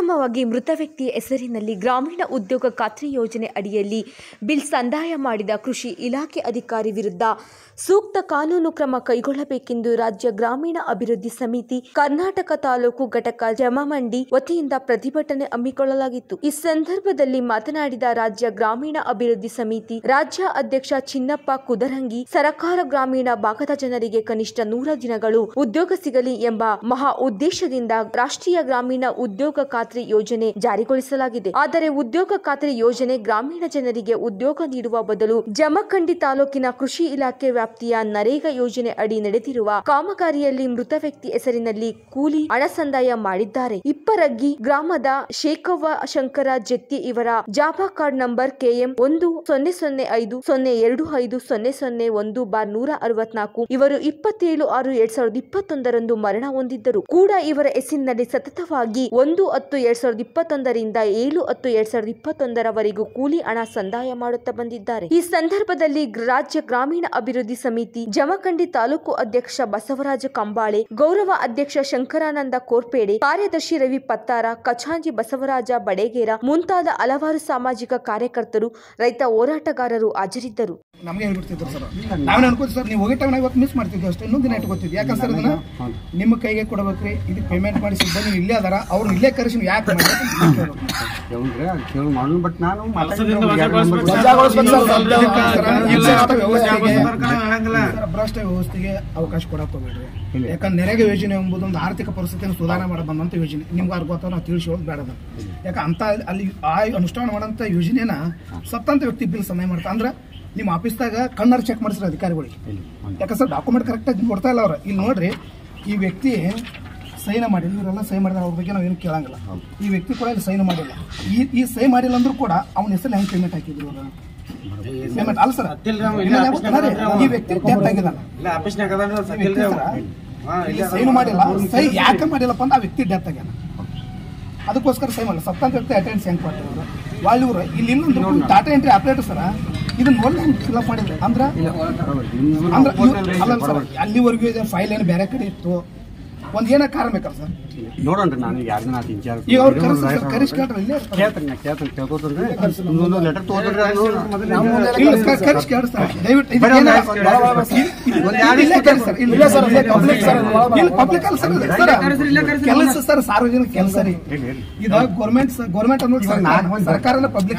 ಪ್ರಥಮವಾಗಿ ಮೃತ ವ್ಯಕ್ತಿಯ ಹೆಸರಿನಲ್ಲಿ ಗ್ರಾಮೀಣ ಉದ್ಯೋಗ ಖಾತ್ರಿ ಯೋಜನೆ ಅಡಿಯಲ್ಲಿ ಬಿಲ್ ಸಂದಾಯ ಮಾಡಿದ ಕೃಷಿ ಇಲಾಖೆ ಅಧಿಕಾರಿ ವಿರುದ್ಧ ಸೂಕ್ತ ಕಾನೂನು ಕ್ರಮ ಕೈಗೊಳ್ಳಬೇಕೆಂದು ರಾಜ್ಯ ಗ್ರಾಮೀಣ ಅಭಿವೃದ್ಧಿ ಸಮಿತಿ ಕರ್ನಾಟಕ ತಾಲೂಕು ಘಟಕ ಜಮಮಂಡಿ ವತಿಯಿಂದ ಪ್ರತಿಭಟನೆ ಹಮ್ಮಿಕೊಳ್ಳಲಾಗಿತ್ತು ಈ ಸಂದರ್ಭದಲ್ಲಿ ಮಾತನಾಡಿದ ರಾಜ್ಯ ಗ್ರಾಮೀಣ ಅಭಿವೃದ್ಧಿ ಸಮಿತಿ ರಾಜ್ಯ ಅಧ್ಯಕ್ಷ ಚಿನ್ನಪ್ಪ ಕುದರಂಗಿ ಸರಕಾರ ಗ್ರಾಮೀಣ ಭಾಗದ ಜನರಿಗೆ ಕನಿಷ್ಠ ನೂರ ದಿನಗಳು ಉದ್ಯೋಗ ಸಿಗಲಿ ಎಂಬ ಮಹಾ ಉದ್ದೇಶದಿಂದ ರಾಷ್ಟ್ರೀಯ ಗ್ರಾಮೀಣ ಉದ್ಯೋಗ ಖಾತ್ರಿ ಯೋಜನೆ ಜಾರಿಗೊಳಿಸಲಾಗಿದೆ ಆದರೆ ಉದ್ಯೋಗ ಖಾತ್ರಿ ಯೋಜನೆ ಗ್ರಾಮೀಣ ಜನರಿಗೆ ಉದ್ಯೋಗ ನೀಡುವ ಬದಲು ಜಮಖಂಡಿ ತಾಲೂಕಿನ ಕೃಷಿ ಇಲಾಖೆ ವ್ಯಾಪ್ತಿಯ ನರೇಗಾ ಯೋಜನೆ ಅಡಿ ನಡೆದಿರುವ ಕಾಮಗಾರಿಯಲ್ಲಿ ಮೃತ ವ್ಯಕ್ತಿ ಹೆಸರಿನಲ್ಲಿ ಕೂಲಿ ಹಣ ಸಂದಾಯ ಮಾಡಿದ್ದಾರೆ ಇಪ್ಪರಗ್ಗಿ ಗ್ರಾಮದ ಶೇಖವ್ವ ಶಂಕರ ಜತ್ತಿ ಇವರ ಜಾಬಾ ಕಾರ್ಡ್ ನಂಬರ್ ಕೆಎಂ ಒಂದು ಸೊನ್ನೆ ಸೊನ್ನೆ ಐದು ಸೊನ್ನೆ ಎರಡು ಐದು ಸೊನ್ನೆ ಸೊನ್ನೆ ಒಂದು ಬಾರ್ ನೂರ ಅರವತ್ನಾಲ್ಕು ಇವರು ಇಪ್ಪತ್ತೇಳು ಆರು ಎರಡ್ ಸಾವಿರದ ಇಪ್ಪತ್ತೊಂದರಂದು ಮರಣ ಹೊಂದಿದ್ದರು ಕೂಡ ಇವರ ಹೆಸರಿನಲ್ಲಿ ಸತತವಾಗಿ ಒಂದು ಹತ್ತು ಎರಡ್ ಸಾವಿರದ ಇಪ್ಪತ್ತೊಂದರಿಂದ ಏಳು ಹತ್ತು ಎರಡ್ ಸಾವಿರದ ಇಪ್ಪತ್ತೊಂದರವರೆಗೂ ಕೂಲಿ ಹಣ ಸಂದಾಯ ಮಾಡುತ್ತಾ ಬಂದಿದ್ದಾರೆ ಈ ಸಂದರ್ಭದಲ್ಲಿ ಗ್ರ- ರಾಜ್ಯ ಗ್ರಾಮೀಣ ಅಭಿವೃದ್ಧಿ ಸಮಿತಿ ಜಮಖಂಡಿ ತಾಲೂಕು ಅಧ್ಯಕ್ಷ ಬಸವರಾಜ ಕಂಬಾಳೆ ಗೌರವ ಅಧ್ಯಕ್ಷ ಶಂಕರಾನಂದ ಕೋರ್ಪೇಡೆ ಕಾರ್ಯದರ್ಶಿ ರವಿ ಪತ್ತಾರ ಕಚಾಂಜಿ ಬಸವರಾಜ ಬಡೇಗೇರ ಮುಂತಾದ ಹಲವಾರು ಸಾಮಾಜಿಕ ಕಾರ್ಯಕರ್ತರು ರೈತ ಹೋರಾಟಗಾರರು ಹಾಜರಿದ್ದರು ನಮಗೆ ಹೇಳ್ಬಿಡ್ತಿದ್ರು ಸರ್ ನಾವೇನು ಅನ್ಕೋತೀವಿ ಸರ್ ನೀವು ಹೋಗಿ ಟೈಮ್ ಇವತ್ತು ಮಿಸ್ ಮಾಡ್ತಿದ್ವಿ ಅಷ್ಟೇ ಇನ್ನೊಂದು ದಿನ ಇಟ್ಕೋತಿದ್ವಿ ಯಾಕಂದ್ರೆ ಸರ್ ಇದನ್ನ ನಿಮ್ಮ ಕೈಗೆ ಕೊಡಬೇಕ್ರಿ ಇದಕ್ಕೆ ಪೇಮೆಂಟ್ ಮಾಡಿ ಸಿಬ್ಬಂದಿ ಇಲ್ಲೇ ಅದಾರ ಅವ್ರು ಇಲ್ಲೇ ಕರೆಸಿ ನೀವು ಯಾಕೆ ಮಾಡಿದ್ರೆ ಅಂತ ನೀವು ಕೇಳ್ಬೇಕು. ಕೇಳಿದ್ರೆ ಅದು ಕೇಳಿ ಮಾಡೋಣ ಬಟ್ ನಾನು ವಜಾಗೊಳಿಸ್ಬೇಕು ಸರ್, ಸರ್. ಇದಕ್ಕೆ ಸರ್, ಈ ಭ್ರಷ್ಟ ವ್ಯವಸ್ಥೆಗೆ ಆಗಂಗಿಲ್ಲ. ಸರ್, ಭ್ರಷ್ಟ ವ್ಯವಸ್ಥೆಗೆ ಅವಕಾಶ ಕೊಡಕ್ ಹೋಗ್ಬೇಡ್ರಿ ಇಲ್ಲ. ಯಾಕಂದ್ರೆ ನೆರೆಗೆ ಯೋಜನೆ ಎಂಬುದು ಒಂದು ಆರ್ಥಿಕ ಪರಿಸ್ಥಿತಿಯನ್ನು ಸುಧಾರಣೆ ಮಾಡ ಬಂದಂತ ಯೋಜನೆ ನಿಮ್ಗೆ ಅರ್ಥ ಗೊತ್ತಾವ ನಾವು ತಿಳಿಸೋದು ಬೇಡದ ಯಾಕೆ ಅಂತ ಅಲ್ಲಿ ಆ ಅನುಷ್ಠಾನ ಮಾಡೋಂಥ ಯೋಜನೆನ ಸತ್ತಂತ ವ್ಯಕ್ತಿ ಬಿಲ್ ಸಮಯ ಮಾಡ್ತಾ ಅಂದ್ರೆ ನಿಮ್ಮ ಆಫೀಸ್ದಾಗ ಕಣ್ಣಾರ್ ಚೆಕ್ ಮಾಡಿಸ್ರಿ ಅಧಿಕಾರಿಗಳಿಗೆ ಯಾಕಂದ್ರೆ ಸರ್ ಡಾಕ್ಯುಮೆಂಟ್ ಕರೆಕ್ಟಾಗಿ ಕೊಡ್ತಾ ಇಲ್ಲ ಅವ್ರು ಇಲ್ಲಿ ನೋಡ್ರಿ ಈ ವ್ಯಕ್ತಿ ಸೈನ ಮಾಡಿಲ್ಲ ಇವರೆಲ್ಲ ಸೈ ಮಾಡಿದ್ರೆ ಅವ್ರ ಬಗ್ಗೆ ನಾವು ಏನು ಕೇಳಂಗಿಲ್ಲ ಈ ವ್ಯಕ್ತಿ ಕೂಡ ಇಲ್ಲಿ ಸೈನ್ ಮಾಡಿಲ್ಲ ಈ ಈ ಸೈ ಮಾಡಿಲ್ಲ ಅಂದ್ರೂ ಕೂಡ ಅವನ ಹೆಸರು ಹೆಂಗೆ ಪೇಮೆಂಟ್ ಹಾಕಿದ್ರು ಅವರು ಪೇಮೆಂಟ್ ಅಲ್ಲ ಸರ್ ಈ ವ್ಯಕ್ತಿ ಡೆತ್ ಆಗಿದ್ದಾನೆ ಇಲ್ಲ ಆಫೀಸ್ನಾಗ ಅದಾನ ಈ ಸತ್ತಿಲ್ರಿ ವ್ಯಕ್ತಿ ಅವ. ಸರ, ಹಾ, ಇಲ್ಲಿ ಇಲ್ಲ. ಸೈನ್ ಮಾಡಿಲ್ಲ ಸೈ ಯಾಕೆ ಮಾಡಿಲ್ಲಪ್ಪ ಅಂದ್ರೆ ಆ ವ್ಯಕ್ತಿ ಡೆತ್ ಆಗ್ಯಾನ ಅದಕ್ಕೋಸ್ಕರ ಸೈ ಮಾಡಲ್ಲ ಸತ್ತಂತ ವ್ಯಕ್ತಿ ಅಟೆಂಡೆನ್ಸ್ ಹೆಂಗ್ ಕೊಡ್ತಾರೆ ಅವರು ಒಳ್ಳೆ ಇವ್ರು ಇಲ್ಲಿ ಇನ್ನೊಂದು ಟಾಟಾ ಎಂಟ್ರಿ ಆಪರೇಟರ್ ಸರ ಇದನ್ನ ನೋಡಿ ಹೆಂಗ್ ಫಿಲ್ಅಪ್ ಮಾಡಿದ್ರು ಅಂದ್ರ ಅಂದ್ರೆ ಇವ್ರು- ಅಲ್ಲ ಸರ್ ಅಲ್ಲಿವರೆಗೂ ಇದೆ ಫೈಲ್ ಏನು ಬೇರೆ ಕಡೆ ಇತ್ತು ಒಂದ್ ಏನ ಕಾರಣ ಬೇಕಲ್ಲ ಸರ್ ನೋಡೋಣ್ರಿ ನಾನು ಎರಡು ದಿನ ಆತು ಇನ್ಚಾರ್ಜ್ ಈಗ ಅವ್ರು ಕರೆಸಿ ಸರ್ ಕರೆಸಿ ಕೇಳ್ರಿ ಇಲ್ಲೇ ಇರ್ತಾರೆ. ಕೇಳ್ತೀನಿ ನಾ ಕೇಳ್ತೀನಿ ಕೇಳ್ಕೊತಂದ್ರೆ ಇನ್ನೊಂದು ಲೆಟರ್ ತಗೋತಂದ್ರೆ ಅದು ಇಲ್ಲ ಸರ್ ಕರೆಸಿ ಕೇಳ್ರಿ ಸರ್ ದಯವಿಟ್ಟು ಇದು ಬರೀ ಒಂದು ಏನಾರ- ಒಂದು ಎರಡು ಇಲ್ಲಿ- ಒಂದು ಎರಡು ಇಲ್ಲೇ ದಿವ್ಸ ಕೇಳಿ ಸರ್ ಇಲ್ಲಿ ಸರ್ ಇಲ್ಲೇ public ಸರ್ ಇಲ್ಲಿ public ಅಲ್ಲ ಸರ್ ಇದು. ಸರ್ ಕೆಲಸ ಸರ್ ಸಾರ್ವಜನಿಕ ಕೆಲಸ ರೀ ಹೇಳಿ ಹೇಳಿ ಇದು ಗೌರ್ಮೆಂಟ್ ಗೌರ್ಮೆಂಟ್ ಅನ್ನೋದು ಇವಾಗ ನಾನು ಒಂದು- ಸರ್ಕಾರನ ಪಬ್ಲಿಕ್